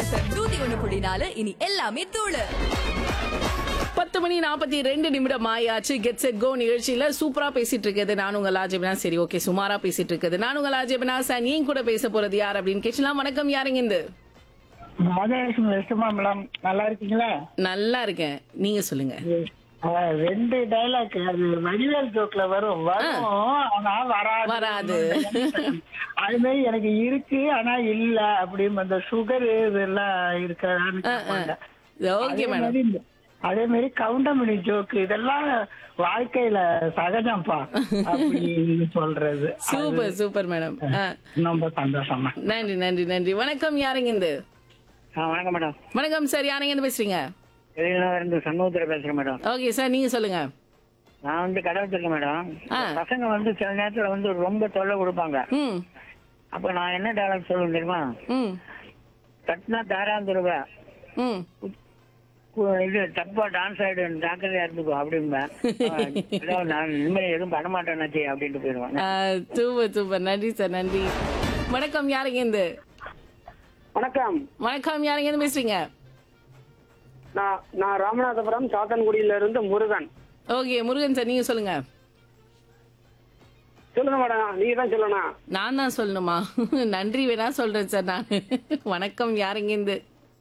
FM நூத்தி ஒண்ணு புள்ளி நாலு இனி எல்லாமே தூளு பத்து மணி நாற்பத்தி ரெண்டு நிமிடம் ஆயாச்சு கெட் செட் கோ நிகழ்ச்சியில சூப்பரா பேசிட்டு இருக்குது நான் உங்க லாஜிபனா சரி ஓகே சுமாரா பேசிட்டு இருக்குது நான் உங்க லாஜிபனா சார் நீங்க கூட பேச போறது யார் அப்படின்னு கேட்கலாம் வணக்கம் யாருங்க இந்த மகேஷன் வெஸ்டமா மேடம் நல்லா இருக்கீங்களா நல்லா இருக்கேன் நீங்க சொல்லுங்க அஹ், ரெண்டு டைலாக் அது வடிவேல் ஜோக்ல வரும் வரும் ஆனா வராது வராது. அது மாதிரி எனக்கு இருக்கு ஆனா இல்ல அப்படின்னு அந்த சுகர் இதெல்லாம் இருக்கான்னு கேட்பாங்க. ஓகே அதே மேடம் மாதிரி இந்த- அதே மாதிரி கவுண்டமணி ஜோக்கு இதெல்லாம் வாழ்க்கையில சகஜம்ப்பா அப்படின்னு சொல்றது சூப்பர் சூப்பர் மேடம் ரொம்ப சந்தோஷமா நன்றி நன்றி நன்றி வணக்கம் யாருங்க இந்த வணக்கம் மேடம் வணக்கம் சார் யாருங்க இருந்து பேசுறீங்க இருந்து சண்முகத்துல பேசுறேன் மேடம் ஓகே சார் நீங்க சொல்லுங்க நான் வந்து கடை வச்சிருக்கேன் மேடம் ஆ. பசங்க வந்து சில நேரத்துல வந்து ரொம்ப தொல்லை கொடுப்பாங்க ம் அப்ப நான் என்ன டைலாக் சொல்லுவேன் தெரியுமா ம் கட்டினா தாராந்து ரூபாய் ம் கு- இது தப்பா டான்ஸ் ஆயிடு ஜாக்கிரதையா இருந்துக்கோ அப்படிம்பேன் அதாவது நான் இனிமேல் எதுவும் பண்ண மாட்டேன்னாச்சு அப்படின்ட்டு போயிடுவாங்க சூப்பர் சூப்பர் நன்றி சார் நன்றி வணக்கம் யாருங்க இருந்து வணக்கம் வணக்கம் யாருங்க இருந்து பேசுறீங்க நான் நான் ராமநாதபுரம் சாத்தன்குடியில இருந்து முருகன் ஓகே முருகன் சார் நீங்க சொல்லுங்க சொல்லுங்க மேடம் நீங்க தான் சொல்லணும் நான் தான் சொல்லணுமா நன்றி வேணா சொல்றேன் சார் நான் வணக்கம் யாருங்க இருந்து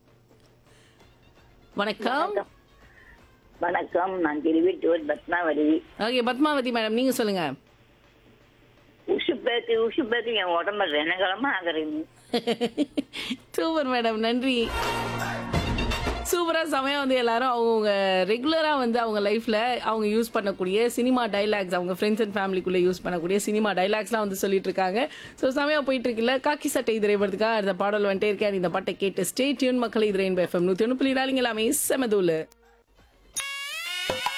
வணக்கம் வணக்கம் நான் திருவிட்டூர் பத்மாவதி ஓகே பத்மாவதி மேடம் நீங்க சொல்லுங்க உஷு பேத்து உஷு பேத்து என் உடம்ப ரணகலமா ஆகுறீங்க சூப்பர் மேடம் நன்றி சூப்பரா சமயம் வந்து எல்லாரும் அவங்க ரெகுலரா வந்து அவங்க லைஃப்ல அவங்க யூஸ் பண்ணக்கூடிய சினிமா டைலாக்ஸ் அவங்க ஃப்ரெண்ட்ஸ் அண்ட் ஃபேமிலிக்குள்ள யூஸ் பண்ணக்கூடிய சினிமா டைலாக்ஸ்லாம் வந்து சொல்லிட்டு இருக்காங்க ஸோ சமயம் போயிட்டு இருக்குல்ல காக்கி சட்டை திரைப்படத்துக்காக அந்த பாடல் வந்துட்டே இருக்கேன் இந்த பாட்டை கேட்டு ஸ்டே டியூன் மக்களை இது ரெயின்போ எஃப்எம் நூத்தி ஒன்று புள்ளி நாலுங்க எல்லாமே செமதூலு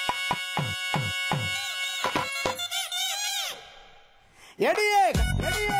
எடியே